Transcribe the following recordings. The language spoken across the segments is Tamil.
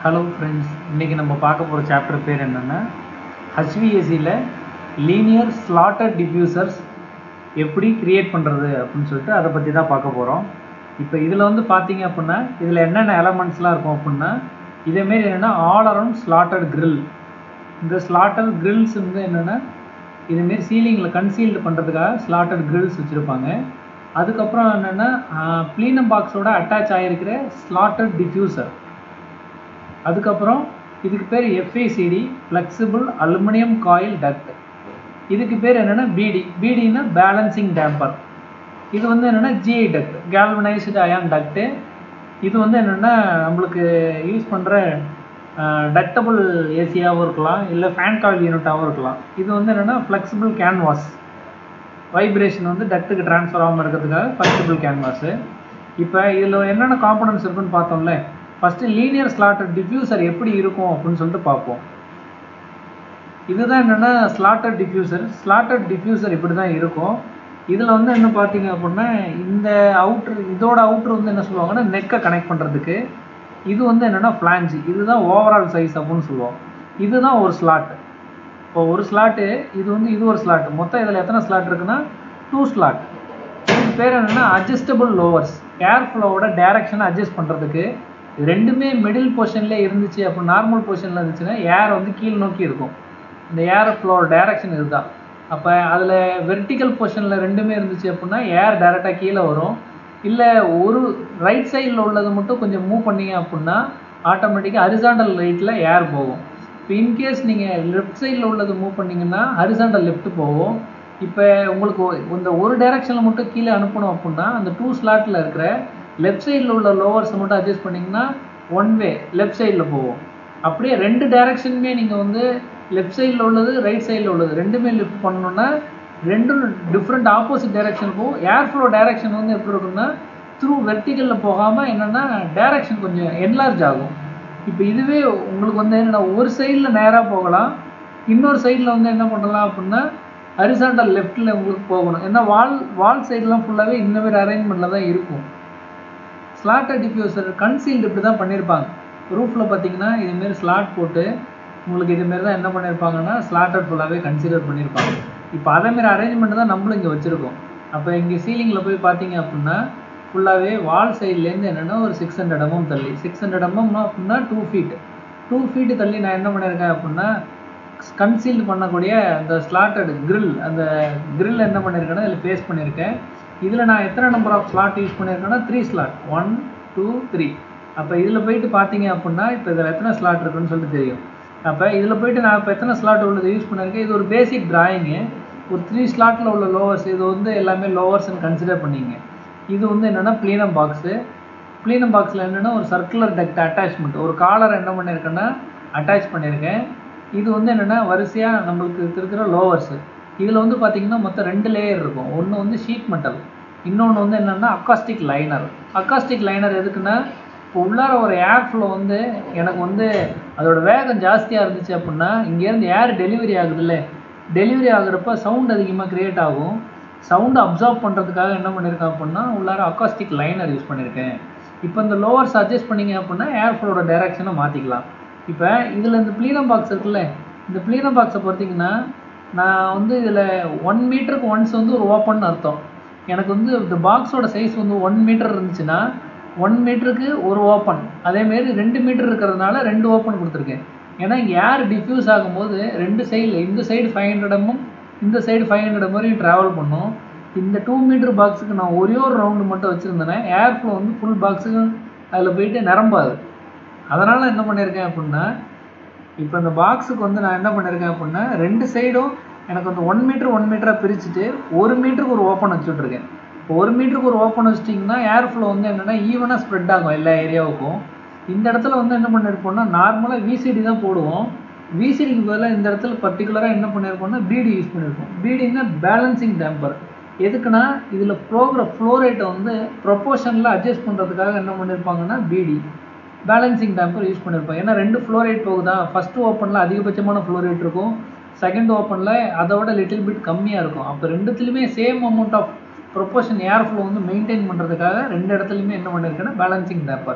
ஹலோ ஃப்ரெண்ட்ஸ் இன்றைக்கி நம்ம பார்க்க போகிற சாப்டர் பேர் என்னென்னா ஹச்விஎஸ்சியில் லீனியர் ஸ்லாட்டர் டிஃப்யூசர்ஸ் எப்படி கிரியேட் பண்ணுறது அப்படின்னு சொல்லிட்டு அதை பற்றி தான் பார்க்க போகிறோம் இப்போ இதில் வந்து பார்த்தீங்க அப்படின்னா இதில் என்னென்ன எலமெண்ட்ஸ்லாம் இருக்கும் அப்படின்னா இதேமாரி என்னென்னா ஆல் அரவுண்ட் ஸ்லாட்டட் grill இந்த ஸ்லாட்டர் கிரில்ஸ் வந்து என்னென்னா இதுமாரி சீலிங்கில் கன்சீல்டு பண்ணுறதுக்காக ஸ்லாட்டட் கிரில்ஸ் வச்சுருப்பாங்க அதுக்கப்புறம் என்னென்னா ப்ளீனம் பாக்ஸோட அட்டாச் ஆகிருக்கிற ஸ்லாட்டட் டிஃப்யூசர் அதுக்கப்புறம் இதுக்கு பேர் FACD flexible aluminium coil duct இதுக்கு பேர் என்னென்னா பிடி பிடினா பேலன்சிங் டேம்பர் இது வந்து என்னென்னா GI duct galvanised iron duct இது வந்து என்னென்னா நம்மளுக்கு யூஸ் பண்ணுற டக்டபுள் ஏசியாகவும் இருக்கலாம் இல்லை ஃபேன் காயில் யூனிட்டாகவும் இருக்கலாம் இது வந்து என்னென்னா ஃப்ளெக்சிபிள் கேன்வாஸ் வைப்ரேஷன் வந்து டக்ட்டுக்கு ட்ரான்ஸ்ஃபர் ஆகாமல் இருக்கிறதுக்காக ஃப்ளெக்சிபிள் கேன்வாஸு இப்போ இதில் என்னென்ன காம்பனன்ட்ஸ் இருக்குன்னு பார்த்தோம்ல ஃபஸ்ட்டு லீனியர் ஸ்லாட்டர் டிஃப்யூசர் எப்படி இருக்கும் அப்படின்னு சொல்லிட்டு பார்ப்போம் இதுதான் என்னென்னா ஸ்லாட்டர் டிஃப்யூசர் ஸ்லாட்டர் டிஃப்யூசர் இப்படி தான் இருக்கும் இதில் வந்து என்ன பார்த்தீங்க அப்படின்னா இந்த அவுட்ரு இதோட அவுட்ரு வந்து என்ன சொல்லுவாங்கன்னா நெக்கை கனெக்ட் பண்ணுறதுக்கு இது வந்து என்னென்னா ஃப்ளான்ஜ் இதுதான் ஓவரால் சைஸ் அப்படின்னு சொல்லுவோம் இதுதான் ஒரு ஸ்லாட் இப்போ ஒரு ஸ்லாட்டு இது வந்து இது ஒரு ஸ்லாட் மொத்தம் இதில் எத்தனை ஸ்லாட் இருக்குன்னா டூ ஸ்லாட் இதுக்கு பேர் என்னென்னா அட்ஜஸ்டபிள் லோவர்ஸ் ஏர் ஃப்ளோவோட டேரக்ஷனை அட்ஜஸ்ட் பண்ணுறதுக்கு ரெண்டுமே மிடில் பொசிஷன்லேயே இருந்துச்சு அப்போ நார்மல் பொசிஷனில் இருந்துச்சுன்னா ஏர் வந்து கீழ் நோக்கி இருக்கும் இந்த ஏர் ஃப்ளோர் டைரக்ஷன் இதுதான் அப்போ அதில் வெர்டிக்கல் பொசிஷனில் ரெண்டுமே இருந்துச்சு அப்படின்னா ஏர் டைரெக்டாக கீழே வரும் இல்லை ஒரு ரைட் சைடில் உள்ளது மட்டும் கொஞ்சம் மூவ் பண்ணீங்க அப்படின்னா ஆட்டோமேட்டிக்காக ஹரிசாண்டல் ரைட்டில் ஏர் போகும் இப்போ இன்கேஸ் நீங்கள் லெஃப்ட் சைடில் உள்ளது மூவ் பண்ணிங்கன்னா ஹரிசாண்டல் லெஃப்ட் போகும் இப்போ உங்களுக்கு இந்த ஒரு டைரக்ஷனில் மட்டும் கீழே அனுப்பணும் அப்படின்னா அந்த டூ ஸ்லாட்டில் இருக்கிற லெஃப்ட் சைடில் உள்ள லோவர்ஸை மட்டும் அட்ஜஸ்ட் பண்ணிங்கன்னா ஒன் வே லெஃப்ட் சைடில் போகும் அப்படியே ரெண்டு டைரக்ஷனுமே நீங்கள் வந்து லெஃப்ட் சைடில் உள்ளது ரைட் சைடில் உள்ளது ரெண்டுமே லிஃப்ட் பண்ணணுன்னா ரெண்டும் டிஃப்ரெண்ட் ஆப்போசிட் டைரக்ஷன் போகும் ஏர் ஃப்ளோ டைரக்ஷன் வந்து எப்படி இருக்குன்னா த்ரூ வெர்டிக்கலில் போகாமல் என்னென்னா டைரக்ஷன் கொஞ்சம் என்லார்ஜ் ஆகும் இப்போ இதுவே உங்களுக்கு வந்து என்னென்னா ஒரு சைடில் நேராக போகலாம் இன்னொரு சைடில் வந்து என்ன பண்ணலாம் அப்படின்னா ஹரிசாண்டல் லெஃப்ட்டில் உங்களுக்கு போகணும் ஏன்னா வால் வால் சைட்லாம் ஃபுல்லாகவே இந்த மாதிரி அரேஞ்ச்மெண்ட்டில் தான் இருக்கும் ஸ்லாட்டர் டிஃப்யூசர் கன்சீல்டு இப்படி தான் பண்ணியிருப்பாங்க ரூஃபில் பார்த்தீங்கன்னா இதுமாரி ஸ்லாட் போட்டு உங்களுக்கு இதுமாரி தான் என்ன பண்ணியிருப்பாங்கன்னா ஸ்லாட்டர் ஃபுல்லாகவே கன்சிடர் பண்ணியிருப்பாங்க இப்போ அதேமாரி அரேஞ்ச்மெண்ட் தான் நம்மளும் இங்கே வச்சுருக்கோம் அப்போ இங்கே சீலிங்கில் போய் பார்த்தீங்க அப்படின்னா ஃபுல்லாகவே வால் சைட்லேருந்து என்னென்னா ஒரு சிக்ஸ் ஹண்ட்ரட் எம்எம் தள்ளி சிக்ஸ் ஹண்ட்ரட் எம்எம் அப்படின்னா டூ ஃபீட் டூ ஃபீட்டு தள்ளி நான் என்ன பண்ணியிருக்கேன் அப்படின்னா கன்சீல்டு பண்ணக்கூடிய அந்த ஸ்லாட்டட் grill அந்த grill என்ன பண்ணியிருக்கேன்னா இதில் பேஸ்ட் பண்ணியிருக்கேன் இதில் நான் எத்தனை நம்பர் ஆஃப் ஸ்லாட் யூஸ் பண்ணியிருக்கேன்னா three slot one two three அப்போ இதில் போயிட்டு பார்த்தீங்க அப்படின்னா இப்போ இதில் எத்தனை ஸ்லாட் இருக்குன்னு சொல்லிட்டு தெரியும் அப்போ இதில் போயிட்டு நான் இப்போ எத்தனை ஸ்லாட் உள்ளது யூஸ் பண்ணியிருக்கேன் இது ஒரு பேசிக் டிராயிங்கு ஒரு த்ரீ ஸ்லாட்டில் உள்ள லோவர்ஸ் இது வந்து எல்லாமே லோவர்ஸ்னு கன்சிடர் பண்ணிங்க இது வந்து என்னென்னா ப்ளீனம் பாக்ஸு ப்ளீனம் பாக்ஸில் என்னென்னா ஒரு சர்க்குலர் டக்ட் அட்டாச்மெண்ட் ஒரு காலர் என்ன பண்ணியிருக்கேன்னா அட்டாச் பண்ணியிருக்கேன் இது வந்து என்னென்னா வரிசையாக நம்மளுக்கு இருக்கிற லோவர்ஸு இதில் வந்து பார்த்திங்கன்னா மொத்தம் ரெண்டு லேயர் இருக்கும் ஒன்று வந்து ஷீட் மெட்டல் இன்னொன்று வந்து என்னென்னா அக்காஸ்டிக் லைனர் அக்காஸ்டிக் லைனர் எதுக்குன்னா இப்போ உள்ளார ஒரு ஏர் ஃப்ளோ வந்து எனக்கு வந்து அதோட வேகம் ஜாஸ்தியாக இருந்துச்சு அப்படின்னா இங்கேருந்து ஏர் டெலிவரி ஆகுதுல்ல டெலிவரி ஆகுறப்ப சவுண்ட் அதிகமாக க்ரியேட் ஆகும் சவுண்டு அப்சர்வ் பண்ணுறதுக்காக என்ன பண்ணியிருக்கேன் அப்படின்னா உள்ளார அக்காஸ்டிக் லைனர் யூஸ் பண்ணியிருக்கேன் இப்போ இந்த லோவர்ஸ் அட்ஜஸ்ட் பண்ணிங்க அப்படின்னா ஏர் ஃப்ளோட டைரக்ஷனை மாற்றிக்கலாம் இப்போ இதில் இந்த ப்ளீனம் பாக்ஸ் இருக்குல்ல இந்த ப்ளீனம் பாக்ஸை பார்த்தீங்கன்னா நான் வந்து இதில் ஒன் மீட்டருக்கு ஒன்ஸ் வந்து ஒரு ஓப்பன் அர்த்தம் எனக்கு வந்து இந்த பாக்ஸோட சைஸ் வந்து ஒன் மீட்டர் இருந்துச்சுன்னா ஒன் மீட்டருக்கு ஒரு ஓப்பன் அதேமாரி ரெண்டு மீட்டர் இருக்கிறதுனால ரெண்டு ஓப்பன் கொடுத்துருக்கேன் ஏன்னா இங்கே ஏர் டிஃப்யூஸ் ஆகும்போது ரெண்டு சைடில் இந்த சைடு ஃபைவ் ஹண்ட்ரட் எம்எம் இந்த சைடு ஃபைவ் ஹண்ட்ரட் வரையும் ட்ராவல் பண்ணும் இந்த டூ மீட்டர் பாக்ஸுக்கு நான் ஒரே ஒரு ரவுண்டு மட்டும் வச்சுருந்தேன்னா ஏர் ஃப்ளோ வந்து ஃபுல் பாக்ஸுக்கு அதில் போயிட்டு நிரம்பாது அதனால் என்ன பண்ணியிருக்கேன் அப்படின்னா இப்போ இந்த பாக்ஸுக்கு வந்து நான் என்ன பண்ணியிருக்கேன் அப்படின்னா ரெண்டு சைடும் எனக்கு வந்து ஒன் மீட்டர் ஒன் மீட்டராக பிரிச்சுட்டு ஒரு மீட்டருக்கு ஒரு ஓப்பன் வச்சுட்ருக்கேன் இப்போ ஒரு மீட்டருக்கு ஒரு ஓப்பன் வச்சிட்டிங்கன்னா ஏர் ஃப்ளோ வந்து என்னென்னா ஈவனாக ஸ்ப்ரெட் ஆகும் எல்லா ஏரியாவுக்கும் இந்த இடத்துல வந்து என்ன பண்ணியிருப்போம்னா நார்மலாக விசிடி தான் போடுவோம் விசிடிக்கு பதிலாக இந்த இடத்துல பர்டிகுலராக என்ன பண்ணியிருப்போம்னா பிடி யூஸ் பண்ணியிருப்போம் பிடின்னா பேலன்சிங் டேம்பர் எதுக்குன்னா இதில் ப்ரோகிற ஃப்ளோ ரேட்டை வந்து ப்ரொப்போர்ஷனில் அட்ஜஸ்ட் பண்ணுறதுக்காக என்ன பண்ணியிருப்பாங்கன்னா பிடி பேலன்சிங் டேம்பர் யூஸ் பண்ணியிருப்பாங்க ஏன்னா ரெண்டு ஃப்ளோ ரேட் போகுதா ஃபஸ்ட்டு ஓப்பனில் அதிகபட்சமான ஃப்ளோ ரேட் இருக்கும் செகண்ட் ஓப்பனில் அதோட லிட்டில் பிட் கம்மியாக இருக்கும் அப்போ ரெண்டுத்துலேயுமே same amount of proportion air flow வந்து மெயின்டைன் பண்ணுறதுக்காக ரெண்டு இடத்துலையுமே என்ன பண்ணியிருக்கேன்னா பேலன்சிங் டேப்பர்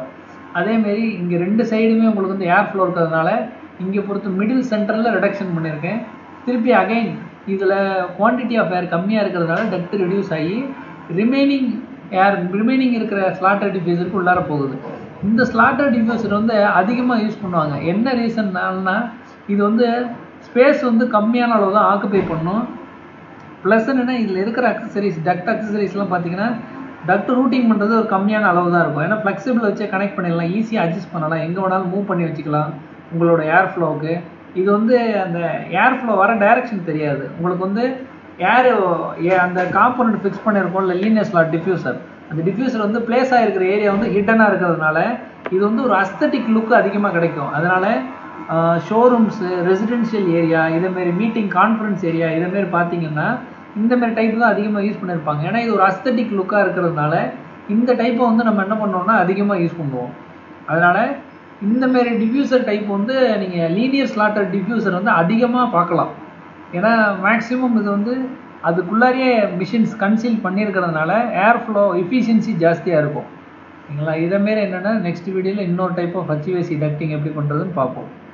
அதேமாரி இங்கே ரெண்டு சைடுமே உங்களுக்கு வந்து ஏர் ஃப்ளோ இருக்கிறதுனால இங்கே பொறுத்து மிடில் சென்டரில் ரிடக்ஷன் பண்ணியிருக்கேன் திருப்பி அகைன் இதில் குவான்டிட்டி ஆஃப் ஏர் கம்மியாக இருக்கிறதுனால டக்ட் ரெடியூஸ் ஆகி ரிமைனிங் ஏர் ரிமைனிங் இருக்கிற ஸ்லாட்டர் டிஃப்யூசருக்கு உள்ளார போகுது இந்த ஸ்லாட்டர் டிஃப்யூசர் வந்து அதிகமாக யூஸ் பண்ணுவாங்க என்ன ரீசன்னால்னா இது வந்து ஸ்பேஸ் வந்து கம்மியான அளவு தான் ஆக்குபை பண்ணும் ப்ளஸ் என்னென்னா இதில் இருக்கிற அக்சசரிஸ் டக்ட் அக்சசரிஸ்லாம் பார்த்தீங்கன்னா டக்ட் ரூட்டிங் பண்ணுறது ஒரு கம்மியான அளவு தான் இருக்கும் ஏன்னா ஃப்ளெக்சிபிள் வச்சே கனெக்ட் பண்ணிடலாம் ஈஸியாக அட்ஜஸ்ட் பண்ணலாம் எங்கே வேணாலும் மூவ் பண்ணி வச்சுக்கலாம் உங்களோட ஏர் ஃப்ளோவுக்கு இது வந்து அந்த ஏர் ஃப்ளோ வர டைரக்ஷன் தெரியாது உங்களுக்கு வந்து ஏர் அந்த காம்பனண்ட் ஃபிக்ஸ் பண்ணியிருக்கோம் இல்லை லீனியர் ஸ்லாட் டிஃப்யூசர் அந்த டிஃப்யூசர் வந்து பிளேஸ் ஆகிருக்கிற ஏரியா வந்து ஹிட்டனாக இருக்கிறதுனால இது வந்து ஒரு அஸ்தட்டிக் லுக்கு அதிகமாக கிடைக்கும் அதனால் ஷோரூம்ஸு ரெசிடென்ஷியல் ஏரியா இதேமாரி மீட்டிங் கான்ஃபரன்ஸ் ஏரியா இதேமாரி பார்த்தீங்கன்னா இந்த மாதிரி டைப் தான் அதிகமாக யூஸ் பண்ணியிருப்பாங்க ஏன்னா இது ஒரு அஸ்தட்டிக் லுக்காக இருக்கிறதுனால இந்த டைப்பை வந்து நம்ம என்ன பண்ணோம்னா அதிகமாக யூஸ் பண்ணுவோம் அதனால் இந்த மாதிரி டிஃப்யூசர் டைப் வந்து நீங்கள் லீனியர் ஸ்லாட்டர் டிஃப்யூசர் வந்து அதிகமாக பார்க்கலாம் ஏன்னா மேக்ஸிமம் இது வந்து அதுக்குள்ளாரியே மிஷின்ஸ் கன்சீல் பண்ணியிருக்கிறதுனால ஏர் ஃப்ளோ எஃபிஷியன்சி ஜாஸ்தியாக இருக்கும் சரிங்களா இதேமாரி என்னென்னா நெக்ஸ்ட் வீடியோவில் இன்னொரு டைப் ஆஃப் ஹச்விஎஸ்சி டக்டிங் எப்படி பண்ணுறதுன்னு பார்ப்போம்